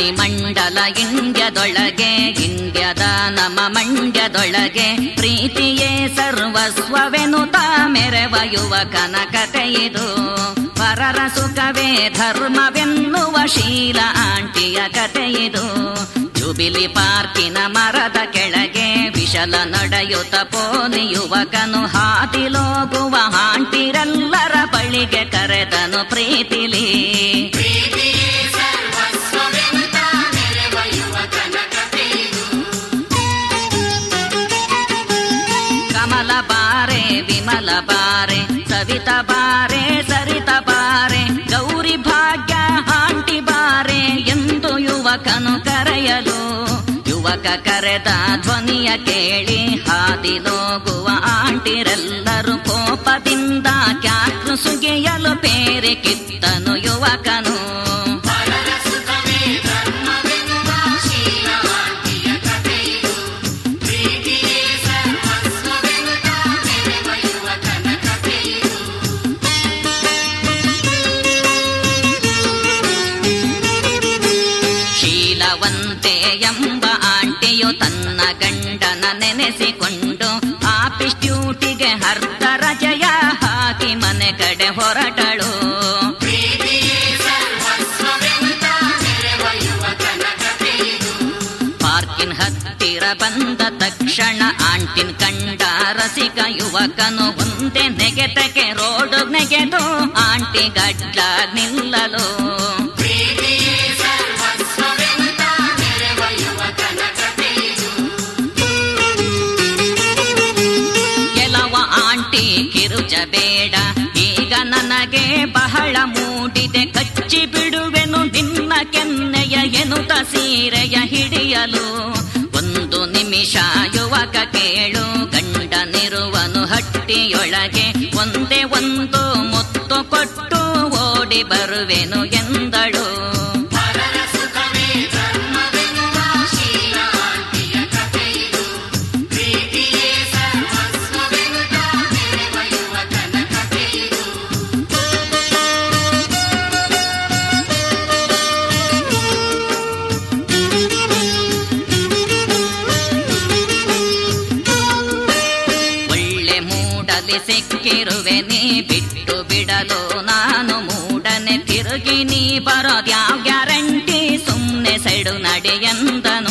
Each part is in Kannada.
ಮಣಿಮಂಡಲ ಇಂಡ್ಯದೊಳಗೆ ಇಂಡ್ಯದ ನಮ್ಮ ಮಂಡ್ಯದೊಳಗೆ ಪ್ರೀತಿಯೇ ಸರ್ವಸ್ವವೆನುತ ಮೆರೆವ ಯುವಕನ ಕಥೆಯಿದು ಪರರ ಸುಖವೇ ಧರ್ಮವೆನ್ನುವ ಶೀಲ ಆಂಟಿಯ ಕಥೆಯಿದು ಜುಬಿಲಿ ಪಾರ್ಕಿನ ಮರದ ಕೆಳಗೆ ವಿಶಲ ನಡೆಯುತ್ತ ಪೋಲಿ ಯುವಕನು ಹಾದಿಲೋಗುವ ಆಂಟಿರೆಲ್ಲರ ಬಳಿಗೆ ಕರೆದನು ಪ್ರೀತಿಲಿ ಕಮಲ ಬಾರೆ ವಿಮಲ ಬಾರೆ ಸವಿತ ಬಾರೆ ಸರಿತ ಬಾರೆ ಗೌರಿ ಭಾಗ್ಯ ಆಂಟಿ ಬಾರೆ ಎಂದು ಯುವಕನು ಕರೆಯಲು ಯುವಕ ಕರೆದ ಧ್ವನಿಯ ಕೇಳಿ ಹಾದಿಲೋಗುವ ಆಂಟಿರೆಲ್ಲರೂ ಕೋಪದಿಂದ ಕ್ಯಾಕ್ರು ಸುಗಿಯಲು ಪೇರೆ ಕಿತ್ತನು ಯುವಕನು ಶೀಲವಂತೆ ಎಂಬ ಆಂಟಿಯು ತನ್ನ ಗಂಡನ ನೆನೆಸಿಕೊಂಡು ಆಫೀಸ್ ಡ್ಯೂಟಿಗೆ ಅರ್ಧ ರಜೆಯ ಹಾಕಿ ಮನೆ ಕಡೆ ಹೊರಟಳು ಪಾರ್ಕಿನ್ ಹತ್ತಿರ ಬಂದ ತಕ್ಷಣ ಆಂಟಿನ್ ಕಂಡ ರಸಿಕ ಯುವಕನು ಒಂದೇ ನೆಗೆತಕ್ಕೆ ರೋಡ್ ನೆಗೆದು ಆಂಟಿ ಗಡ್ಡ ನಿಲ್ಲಲು ಕೆಲವ ಆಂಟಿ ಕಿರುಚಬೇಡ ಈಗ ನನಗೆ ಬಹಳ ಮೂಡಿದೆ ಕಚ್ಚಿ ಬಿಡುವೆನು ನಿನ್ನ ಕೆನ್ನೆಯ ಎನುತ ಸೀರೆಯ ಹಿಡಿಯಲು ಒಂದು ನಿಮಿಷ ಯುವಕ ಕೇಳು ಗಂಡನಿರುವನು ಹಟ್ಟಿಯೊಳಗೆ ಒಂದೇ ಒಂದು ಮುತ್ತು ಕೊಟ್ಟು ಓಡಿ ಬರುವೆನು ಎಂದಳು ಒಳ್ಳೆ ಮೂಡಲಿ ಸಿಕ್ಕಿರುವೆ ನೀ ಬಿಟ್ಟು ಬಿಡಲು ನಾನು ಮೂಡನೆ ತಿರುಗಿ ನೀ ಬರೋದ್ಯಾವ ಗ್ಯಾರಂಟಿ ಸುಮ್ನೆ ಸೈಡು ನಡೆಯಂದನು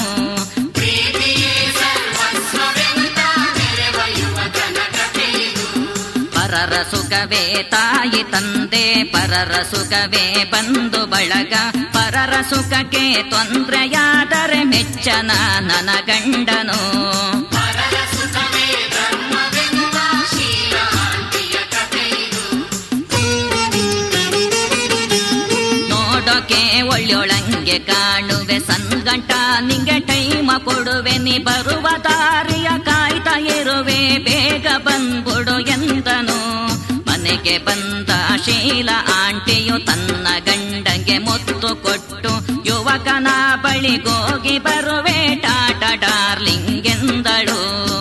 ಪರರ ಸುಖವೇ ತಾಯಿ ತಂದೆ ಪರರ ಸುಖವೇ ಬಂಧು ಬಳಗ ಪರರ ಸುಖಕ್ಕೆ ತೊಂದರೆಯಾದರೆ ಮೆಚ್ಚನ ನನ್ನ ಗಂಡನು ನೋಡೋಕೆ ಒಳ್ಳೊಳಂಗೆ ಕಾಣುವೆ ಸಂಗಂಟ ನಿಂಗೆ ಟೈಮ ಕೊಡುವೆ ನೀ ಬರುವ ದಾರಿಯ ಕಾಯ್ತಾ ಇರುವೆ ಬೇಗ ಬಂದ್ಬಿಡು ಎಂದನು ಮನೆಗೆ ಬಂದ ಶೀಲ ಆಂಟಿಯು ತನ್ನ ಗಂಡಂಗೆ ಮುತ್ತು ಕೊಟ್ಟು ಯುವಕನ ಬಳಿಗೋಗಿ ಬರುವೆ ಟಾಟ ಡಾರ್ಲಿಂಗ್ ಎಂದಳು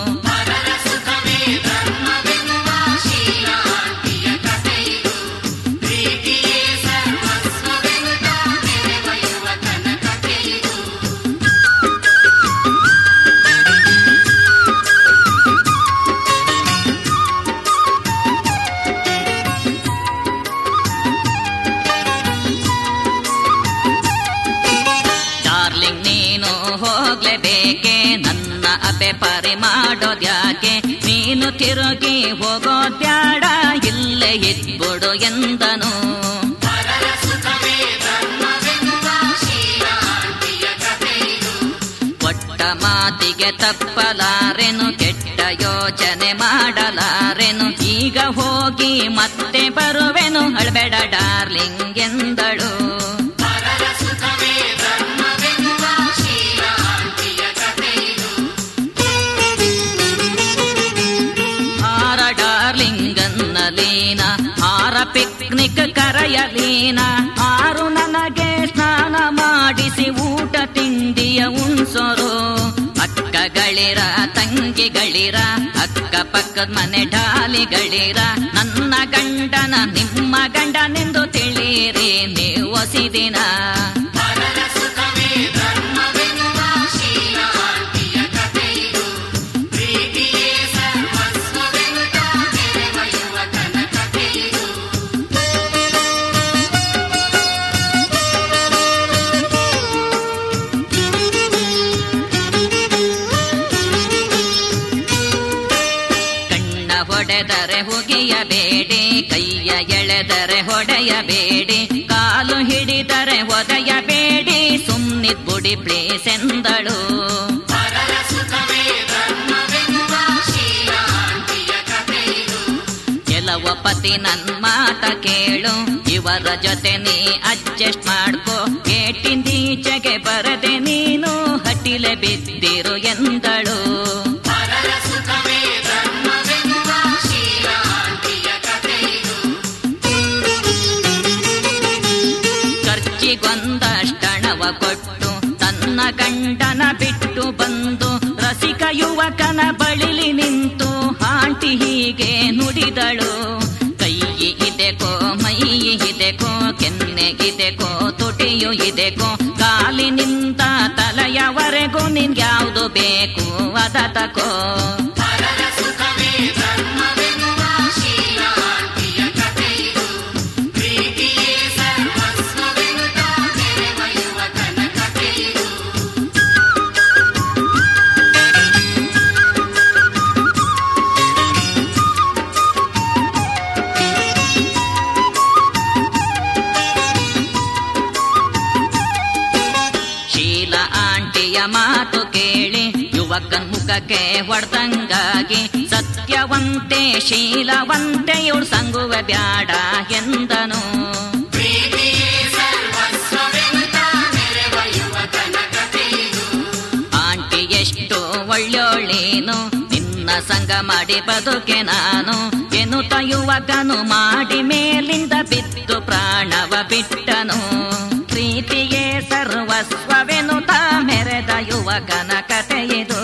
ಡಾರ್ಲಿಂಗ್ ನೀನು ಹೋಗ್ಲೇಬೇಕೆ ನನ್ನ ಅಪೆ ಪರಿ ಮಾಡೋದ್ಯಾಕೆ ನೀನು ತಿರುಗಿ ಹೋಗೋದ್ಯಾಡ ಇಲ್ಲೇ ಇದ್ಬಿಡು ಎಂದನು ಕೊಟ್ಟ ಮಾತಿಗೆ ತಪ್ಪಲಾರೆನು ಕೆಟ್ಟ ಯೋಚನೆ ಮಾಡಲಾರೆನು ಈಗ ಹೋಗಿ ಮತ್ತೆ ಬರುವೆನು ಅಳ್ಬೇಡ ಡಾರ್ಲಿಂಗ್ ಎಂದಳು ಹಾರ ಡಾರ್ಲಿಂಗ್ ಅನ್ನಲೀನ ಹಾರ ಪಿಕ್ನಿಕ್ ಕರೆಯಲೀನ ಆರು ನನಗೆ ಸ್ನಾನ ಮಾಡಿಸಿ ಊಟ ತಿಂಡಿಯ ಉಣ್ಸೋರು ಅಕ್ಕಗಳಿರ ತಂಗಿಗಳಿರ ಅಕ್ಕ ಪಕ್ಕದ ಮನೆ ಢಾಲಿಗಳಿರ ನನ್ನ ಗಂಡನ ನಿಮ್ಮ ಗಂಡನೆಂದು ತಿಳಿಯಿರಿ ನೀವು ದಿನ ಬೈಯಬೇಡಿ ಕೈಯ ಎಳೆದರೆ ಹೊಡೆಯಬೇಡಿ ಕಾಲು ಹಿಡಿದರೆ ಒದೆಯಬೇಡಿ ಸುಮ್ನಿದ್ಬುಡಿ ಪ್ಲೀಸ್ ಎಂದಳು ಪರರ ಸುಖವೇ ಧರ್ಮವೆನ್ನುವ ಶೀಲಾಂಟಿಯ ಕಥೆಯಿದು ಕೆಲವ ಪತಿ ನನ್ ಮಾತ ಕೇಳು ಇವರ ಜೊತೆ ನೀ ಅಡ್ಜಸ್ಟ್ ಮಾಡ್ಕೋ ಗೇಟಿಂದೀಚೆಗೆ ಬರದೆ ನೀನು ಹಟ್ಟಿಲೆ ಬಿದ್ದಿರು ಎಂದಳು ಪರರ ಸುಖವೇ ಧರ್ಮವೆನ್ನುವ ಶೀಲಾಂಟಿಯ ಕಥೆಯಿದು ಖರ್ಚಿಗೊಂದಷ್ಟಣವ ಕೊಟ್ಟು ತನ್ನ ಗಂಡನ ಬಿಟ್ಟು ಬಂದು ರಸಿಕ ಯುವಕನ ಬಳಿಲಿ ನಿಂತು ಆಂಟಿ ಹೀಗೆ ನುಡಿದಳು ಕೈ ಇದೆಕೋ ಮೈ ಇದೆಕೋ ಕೆನ್ನೆ ಇದೆಕೋ ತುಟಿಯು ಇದೆಕೋ ಕಾಲಿನಿಂದ ತಲೆಯವರೆಗೂ ನಿನ್ಗ್ಯಾವುದು ಬೇಕು ಅದ ತಕೋ ಪರರ ಸುಖವೇ ಧರ್ಮವೆನ್ನುವ ಶೀಲಾಂಟಿಯ ಕಥೆಯಿದು ಪ್ರೀತಿಯೇ ಸರ್ವಸ್ವವೆನ್ನುತ್ತ ನೆರೆವ ಯುವಕನ ಕಥೆಯಿದು ಶೀಲ ಆಂಟಿಯ ಮಾತು ಕೇಳಿ ಯುವಕನ್ ಮುಖಕ್ಕೆ ಹೊಡೆದಂಗಾಗಿ ಸತ್ಯವಂತೆ ಶೀಲವಂತೆ ಇವಳು ಸಂಗುವ ಬ್ಯಾಡ ಎಂದನು ಪ್ರೀತಿಯೇ ಸರ್ವಸ್ವವೆನ್ನುತ್ತ ನೆರೆವ ಯುವಕನ ಕಥೆಯಿದು ಆಂಟಿ ಎಷ್ಟು ಒಳ್ಳೊಳ್ಳೇನು ನಿನ್ನ ಸಂಗ ಮಾಡಿ ಬದುಕೆ ನಾನು ಎನ್ನುತ್ತ ಯುವಕನು ಮಾಡಿ ಮೇಲಿಂದ ಬಿದ್ದು ಪ್ರಾಣವ ಬಿಟ್ಟನು ಪ್ರೀತಿಯೇ ಸರ್ವಸ್ವವೆನುತ ಮೆರೆದ ಯುವಕನ ಕಥೆಯಿದು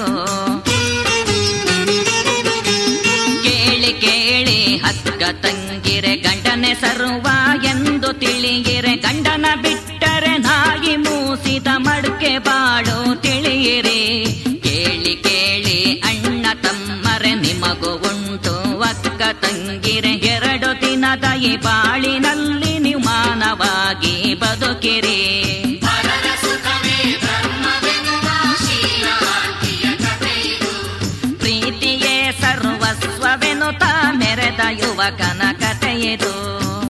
ಕೇಳಿ ಕೇಳಿ ಹಕ್ಕ ತಂಗಿರೆ ಗಂಡನೆ ಸರ್ವ ಎಂದು ತಿಳಿಯಿರೆ ಗಂಡನ ಬಿಟ್ಟರೆ ನಾಯಿ ಮೂಸಿದ ಮಡ್ಕೆ ಬಾಳು ತಿಳಿಯಿರಿ ಕೇಳಿ ಕೇಳಿ ಅಣ್ಣ ತಮ್ಮರೆ ನಿಮಗೂ ಉಂಟು ಅಕ್ಕ ತಂಗಿರೆ ಎರಡು ದಿನದ ಈ ಬಾಳಿನಲ್ಲಿ ನೀವು ಮಾನವಾಗಿ ಬದುಕಿರಿ